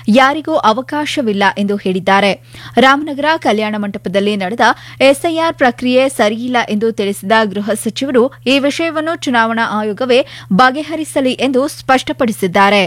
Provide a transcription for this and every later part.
ಯಾರಿಗೂ ಅವಕಾಶವಿಲ್ಲ ಎಂದು ಹೇಳಿದ್ದಾರೆ ರಾಮನಗರ ಕಲ್ಯಾಣ ಮಂಟಪದಲ್ಲಿ ನಡೆದ ಎಸ್ಐಆರ್ ಪ್ರಕ್ರಿಯೆ ಸರಿಯಿಲ್ಲ ಎಂದು ತಿಳಿಸಿದ ಗೃಹ ಸಚಿವರು ಈ ವಿಷಯವನ್ನು ಚುನಾವಣಾ ಆಯೋಗವೇ ಬಗೆಹರಿಸಲಿ ಎಂದು ಸ್ಪಷ್ಟಪಡಿಸಿದ್ದಾರೆ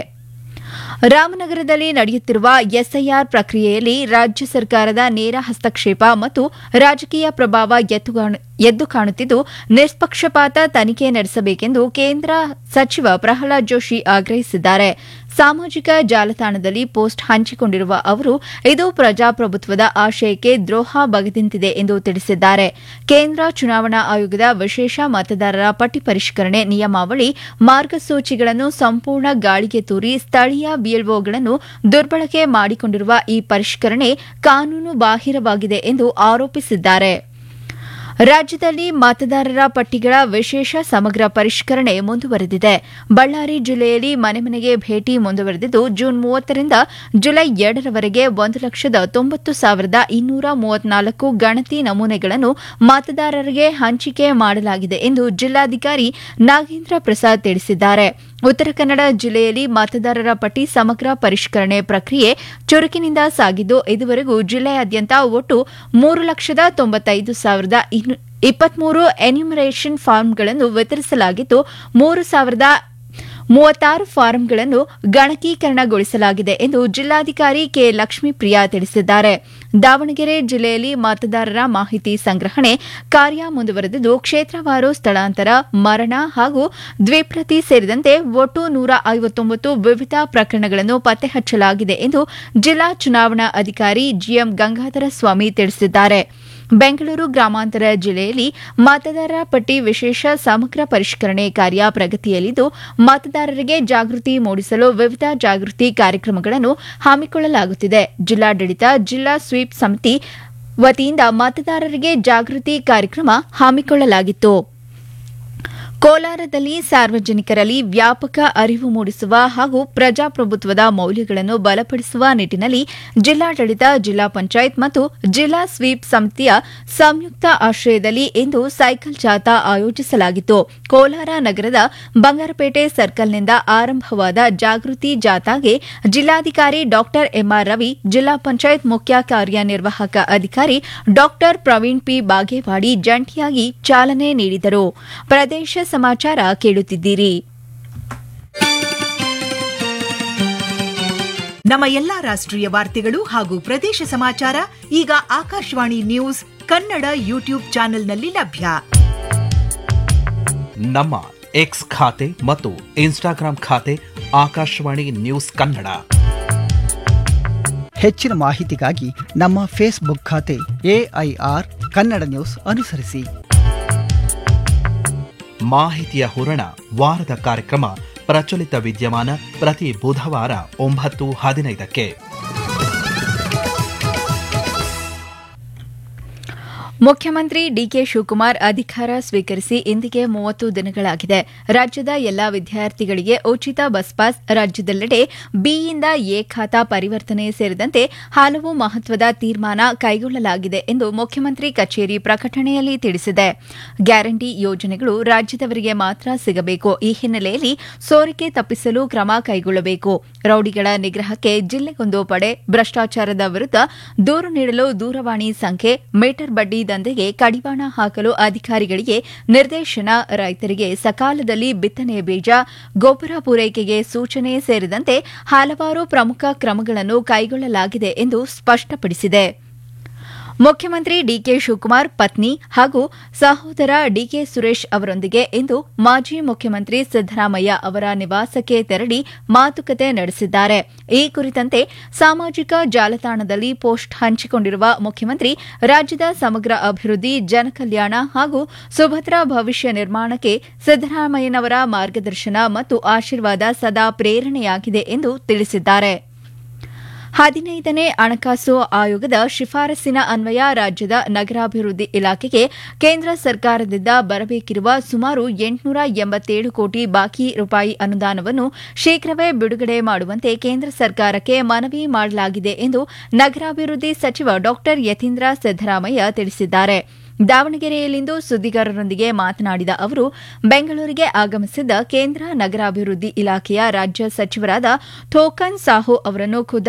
ರಾಮನಗರದಲ್ಲಿ ನಡೆಯುತ್ತಿರುವ ಎಸ್ಐಆರ್ ಪ್ರಕ್ರಿಯೆಯಲ್ಲಿ ರಾಜ್ಯ ಸರ್ಕಾರದ ನೇರ ಹಸ್ತಕ್ಷೇಪ ಮತ್ತು ರಾಜಕೀಯ ಪ್ರಭಾವ ಎದ್ದು ಕಾಣುತ್ತಿದ್ದು ನಿಷ್ಪಕ್ಷಪಾತ ತನಿಖೆ ನಡೆಸಬೇಕೆಂದು ಕೇಂದ್ರ ಸಚಿವ ಪ್ರಹ್ಲಾದ್ ಜೋಶಿ ಆಗ್ರಹಿಸಿದ್ದಾರೆ ಸಾಮಾಜಿಕ ಜಾಲತಾಣದಲ್ಲಿ ಪೋಸ್ಟ್ ಹಂಚಿಕೊಂಡಿರುವ ಅವರು ಇದು ಪ್ರಜಾಪ್ರಭುತ್ವದ ಆಶಯಕ್ಕೆ ದ್ರೋಹ ಬಗೆದಿಂತಿದೆ ಎಂದು ತಿಳಿಸಿದ್ದಾರೆ ಕೇಂದ್ರ ಚುನಾವಣಾ ಆಯೋಗದ ವಿಶೇಷ ಮತದಾರರ ಪಟ್ಟಿ ಪರಿಷ್ಕರಣೆ ನಿಯಮಾವಳಿ ಮಾರ್ಗಸೂಚಿಗಳನ್ನು ಸಂಪೂರ್ಣ ಗಾಳಿಗೆ ತೂರಿ ಸ್ಥಳೀಯ ಬಿಎಲ್ಒಗಳನ್ನು ದುರ್ಬಳಕೆ ಮಾಡಿಕೊಂಡಿರುವ ಈ ಪರಿಷ್ಕರಣೆ ಕಾನೂನು ಬಾಹಿರವಾಗಿದೆ ಎಂದು ಆರೋಪಿಸಿದ್ದಾರೆ ರಾಜ್ಯದಲ್ಲಿ ಮತದಾರರ ಪಟ್ಟಿಗಳ ವಿಶೇಷ ಸಮಗ್ರ ಪರಿಷ್ಕರಣೆ ಮುಂದುವರೆದಿದೆ ಬಳ್ಳಾರಿ ಜಿಲ್ಲೆಯಲ್ಲಿ ಮನೆ ಮನೆಗೆ ಭೇಟಿ ಮುಂದುವರೆದಿದ್ದು ಜೂನ್ ಮೂವತ್ತರಿಂದ ಜುಲೈ ಎರಡರವರೆಗೆ ಒಂದು ಲಕ್ಷದ ತೊಂಬತ್ತು ಸಾವಿರದ ಇನ್ನೂರ ಮೂವತ್ನಾಲ್ಕು ಗಣತಿ ನಮೂನೆಗಳನ್ನು ಮತದಾರರಿಗೆ ಹಂಚಿಕೆ ಮಾಡಲಾಗಿದೆ ಎಂದು ಜಿಲ್ಲಾಧಿಕಾರಿ ನಾಗೇಂದ್ರ ಪ್ರಸಾದ್ ತಿಳಿಸಿದ್ದಾರೆ ಉತ್ತರ ಕನ್ನಡ ಜಿಲ್ಲೆಯಲ್ಲಿ ಮತದಾರರ ಪಟ್ಟಿ ಸಮಗ್ರ ಪರಿಷ್ಕರಣೆ ಪ್ರಕ್ರಿಯೆ ಚುರುಕಿನಿಂದ ಸಾಗಿದ್ದು ಇದುವರೆಗೂ ಜಿಲ್ಲೆಯಾದ್ಯಂತ ಒಟ್ಟು ಮೂರು ಲಕ್ಷದ ತೊಂಬತ್ತೈದು ಸಾವಿರದ ಇಪ್ಪತ್ಮೂರು ಎನ್ಯುಮರೇಷನ್ ಫಾರ್ಮ್ಗಳನ್ನು ವಿತರಿಸಲಾಗಿದ್ದು ಮೂರು ಸಾವಿರದ ಮೂವತ್ತಾರು ಫಾರಂಗಳನ್ನು ಗಣಕೀಕರಣಗೊಳಿಸಲಾಗಿದೆ ಎಂದು ಜಿಲ್ಲಾಧಿಕಾರಿ ಕೆ ಲಕ್ಷ್ಮೀಪ್ರಿಯಾ ತಿಳಿಸಿದ್ದಾರೆ ದಾವಣಗೆರೆ ಜಿಲ್ಲೆಯಲ್ಲಿ ಮತದಾರರ ಮಾಹಿತಿ ಸಂಗ್ರಹಣೆ ಕಾರ್ಯ ಮುಂದುವರೆದಿದ್ದು ಕ್ಷೇತ್ರವಾರು ಸ್ಥಳಾಂತರ ಮರಣ ಹಾಗೂ ದ್ವಿಪ್ರತಿ ಸೇರಿದಂತೆ ಒಟ್ಟು ನೂರ ಐವತ್ತೊಂಬತ್ತು ವಿವಿಧ ಪ್ರಕರಣಗಳನ್ನು ಪತ್ತೆ ಹಚ್ಚಲಾಗಿದೆ ಎಂದು ಜಿಲ್ಲಾ ಚುನಾವಣಾ ಅಧಿಕಾರಿ ಜಿಎಂ ಗಂಗಾಧರ ಸ್ವಾಮಿ ತಿಳಿಸಿದ್ದಾರೆ ಬೆಂಗಳೂರು ಗ್ರಾಮಾಂತರ ಜಿಲ್ಲೆಯಲ್ಲಿ ಮತದಾರರ ಪಟ್ಟಿ ವಿಶೇಷ ಸಮಗ್ರ ಪರಿಷ್ಕರಣೆ ಕಾರ್ಯ ಪ್ರಗತಿಯಲ್ಲಿದ್ದು ಮತದಾರರಿಗೆ ಜಾಗೃತಿ ಮೂಡಿಸಲು ವಿವಿಧ ಜಾಗೃತಿ ಕಾರ್ಯಕ್ರಮಗಳನ್ನು ಹಮ್ಮಿಕೊಳ್ಳಲಾಗುತ್ತಿದೆ ಜಿಲ್ಲಾಡಳಿತ ಜಿಲ್ಲಾ ಸ್ವೀಪ್ ಸಮಿತಿ ವತಿಯಿಂದ ಮತದಾರರಿಗೆ ಜಾಗೃತಿ ಕಾರ್ಯಕ್ರಮ ಹಮ್ಮಿಕೊಳ್ಳಲಾಗಿತ್ತು ಕೋಲಾರದಲ್ಲಿ ಸಾರ್ವಜನಿಕರಲ್ಲಿ ವ್ಯಾಪಕ ಅರಿವು ಮೂಡಿಸುವ ಹಾಗೂ ಪ್ರಜಾಪ್ರಭುತ್ವದ ಮೌಲ್ಯಗಳನ್ನು ಬಲಪಡಿಸುವ ನಿಟ್ಟಿನಲ್ಲಿ ಜಿಲ್ಲಾಡಳಿತ ಜಿಲ್ಲಾ ಪಂಚಾಯತ್ ಮತ್ತು ಜಿಲ್ಲಾ ಸ್ವೀಪ್ ಸಮಿತಿಯ ಸಂಯುಕ್ತ ಆಶ್ರಯದಲ್ಲಿ ಇಂದು ಸೈಕಲ್ ಜಾಥಾ ಆಯೋಜಿಸಲಾಗಿತ್ತು ಕೋಲಾರ ನಗರದ ಬಂಗಾರಪೇಟೆ ಸರ್ಕಲ್ನಿಂದ ಆರಂಭವಾದ ಜಾಗೃತಿ ಜಾಥಾಗೆ ಜಿಲ್ಲಾಧಿಕಾರಿ ಡಾ ಎಂಆರ್ ರವಿ ಜಿಲ್ಲಾ ಪಂಚಾಯತ್ ಮುಖ್ಯ ಕಾರ್ಯನಿರ್ವಾಹಕ ಅಧಿಕಾರಿ ಡಾ ಪ್ರವೀಣ್ ಪಿ ಬಾಗೇವಾಡಿ ಜಂಟಿಯಾಗಿ ಚಾಲನೆ ನೀಡಿದರು ಪ್ರದೇಶ ಸಮಾಚಾರ ಕೇಳುತ್ತಿದ್ದೀರಿ ನಮ್ಮ ಎಲ್ಲಾ ರಾಷ್ಟ್ರೀಯ ವಾರ್ತೆಗಳು ಹಾಗೂ ಪ್ರದೇಶ ಸಮಾಚಾರ ಈಗ ಆಕಾಶವಾಣಿ ನ್ಯೂಸ್ ಕನ್ನಡ ಯೂಟ್ಯೂಬ್ ಚಾನೆಲ್ನಲ್ಲಿ ಲಭ್ಯ ನಮ್ಮ ಎಕ್ಸ್ ಖಾತೆ ಮತ್ತು ಇನ್ಸ್ಟಾಗ್ರಾಂ ಖಾತೆ ಆಕಾಶವಾಣಿ ನ್ಯೂಸ್ ಕನ್ನಡ ಹೆಚ್ಚಿನ ಮಾಹಿತಿಗಾಗಿ ನಮ್ಮ ಫೇಸ್ಬುಕ್ ಖಾತೆ ಎಐಆರ್ ಕನ್ನಡ ನ್ಯೂಸ್ ಅನುಸರಿಸಿ ಮಾಹಿತಿಯ ಹೂರಣ ವಾರದ ಕಾರ್ಯಕ್ರಮ ಪ್ರಚಲಿತ ವಿದ್ಯಮಾನ ಪ್ರತಿ ಬುಧವಾರ ಒಂಬತ್ತು ಹದಿನೈದಕ್ಕೆ ಮುಖ್ಯಮಂತ್ರಿ ಡಿಕೆ ಶಿವಕುಮಾರ್ ಅಧಿಕಾರ ಸ್ವೀಕರಿಸಿ ಇಂದಿಗೆ ಮೂವತ್ತು ದಿನಗಳಾಗಿದೆ ರಾಜ್ಯದ ಎಲ್ಲಾ ವಿದ್ಯಾರ್ಥಿಗಳಿಗೆ ಉಚಿತ ಬಸ್ ಪಾಸ್ ರಾಜ್ಯದೆಲ್ಲೆಡೆ ಬಿಯಿಂದ ಎ ಖಾತಾ ಪರಿವರ್ತನೆ ಸೇರಿದಂತೆ ಹಲವು ಮಹತ್ವದ ತೀರ್ಮಾನ ಕೈಗೊಳ್ಳಲಾಗಿದೆ ಎಂದು ಮುಖ್ಯಮಂತ್ರಿ ಕಚೇರಿ ಪ್ರಕಟಣೆಯಲ್ಲಿ ತಿಳಿಸಿದೆ ಗ್ಯಾರಂಟಿ ಯೋಜನೆಗಳು ರಾಜ್ಯದವರಿಗೆ ಮಾತ್ರ ಸಿಗಬೇಕು ಈ ಹಿನ್ನೆಲೆಯಲ್ಲಿ ಸೋರಿಕೆ ತಪ್ಪಿಸಲು ಕ್ರಮ ಕೈಗೊಳ್ಳಬೇಕು ರೌಡಿಗಳ ನಿಗ್ರಹಕ್ಕೆ ಜಿಲ್ಲೆಗೊಂದು ಪಡೆ ಭ್ರಷ್ಟಾಚಾರದ ವಿರುದ್ಧ ದೂರು ನೀಡಲು ದೂರವಾಣಿ ಸಂಖ್ಯೆ ಮೀಟರ್ ಬಡ್ಡಿ ದಂಧೆಗೆ ಕಡಿವಾಣ ಹಾಕಲು ಅಧಿಕಾರಿಗಳಿಗೆ ನಿರ್ದೇಶನ ರೈತರಿಗೆ ಸಕಾಲದಲ್ಲಿ ಬಿತ್ತನೆ ಬೀಜ ಗೊಬ್ಬರ ಪೂರೈಕೆಗೆ ಸೂಚನೆ ಸೇರಿದಂತೆ ಹಲವಾರು ಪ್ರಮುಖ ಕ್ರಮಗಳನ್ನು ಕೈಗೊಳ್ಳಲಾಗಿದೆ ಎಂದು ಸ್ಪಷ್ಟಪಡಿಸಿದೆ ಮುಖ್ಯಮಂತ್ರಿ ಡಿಕೆ ಶಿವಕುಮಾರ್ ಪತ್ನಿ ಹಾಗೂ ಸಹೋದರ ಡಿಕೆ ಸುರೇಶ್ ಅವರೊಂದಿಗೆ ಇಂದು ಮಾಜಿ ಮುಖ್ಯಮಂತ್ರಿ ಸಿದ್ದರಾಮಯ್ಯ ಅವರ ನಿವಾಸಕ್ಕೆ ತೆರಳಿ ಮಾತುಕತೆ ನಡೆಸಿದ್ದಾರೆ ಈ ಕುರಿತಂತೆ ಸಾಮಾಜಿಕ ಜಾಲತಾಣದಲ್ಲಿ ಪೋಸ್ಟ್ ಹಂಚಿಕೊಂಡಿರುವ ಮುಖ್ಯಮಂತ್ರಿ ರಾಜ್ಯದ ಸಮಗ್ರ ಅಭಿವೃದ್ಧಿ ಜನಕಲ್ಯಾಣ ಹಾಗೂ ಸುಭದ್ರ ಭವಿಷ್ಯ ನಿರ್ಮಾಣಕ್ಕೆ ಸಿದ್ದರಾಮಯ್ಯನವರ ಮಾರ್ಗದರ್ಶನ ಮತ್ತು ಆಶೀರ್ವಾದ ಸದಾ ಪ್ರೇರಣೆಯಾಗಿದೆ ಎಂದು ತಿಳಿಸಿದ್ದಾರೆ ಹದಿನೈದನೇ ಹಣಕಾಸು ಆಯೋಗದ ಶಿಫಾರಸ್ಸಿನ ಅನ್ವಯ ರಾಜ್ಯದ ನಗರಾಭಿವೃದ್ಧಿ ಇಲಾಖೆಗೆ ಕೇಂದ್ರ ಸರ್ಕಾರದಿಂದ ಬರಬೇಕಿರುವ ಸುಮಾರು ಎಂಟುನೂರ ಎಂಬತ್ತೇಳು ಕೋಟಿ ಬಾಕಿ ರೂಪಾಯಿ ಅನುದಾನವನ್ನು ಶೀಘ್ರವೇ ಬಿಡುಗಡೆ ಮಾಡುವಂತೆ ಕೇಂದ್ರ ಸರ್ಕಾರಕ್ಕೆ ಮನವಿ ಮಾಡಲಾಗಿದೆ ಎಂದು ನಗರಾಭಿವೃದ್ಧಿ ಸಚಿವ ಡಾ ಯತೀಂದ್ರ ಸಿದ್ದರಾಮಯ್ಯ ತಿಳಿಸಿದ್ದಾರೆ ದಾವಣಗೆರೆಯಲ್ಲಿಂದು ಸುದ್ದಿಗಾರರೊಂದಿಗೆ ಮಾತನಾಡಿದ ಅವರು ಬೆಂಗಳೂರಿಗೆ ಆಗಮಿಸಿದ್ದ ಕೇಂದ್ರ ನಗರಾಭಿವೃದ್ಧಿ ಇಲಾಖೆಯ ರಾಜ್ಯ ಸಚಿವರಾದ ಥೋಕನ್ ಸಾಹು ಅವರನ್ನು ಖುದ್ದಾಗಿ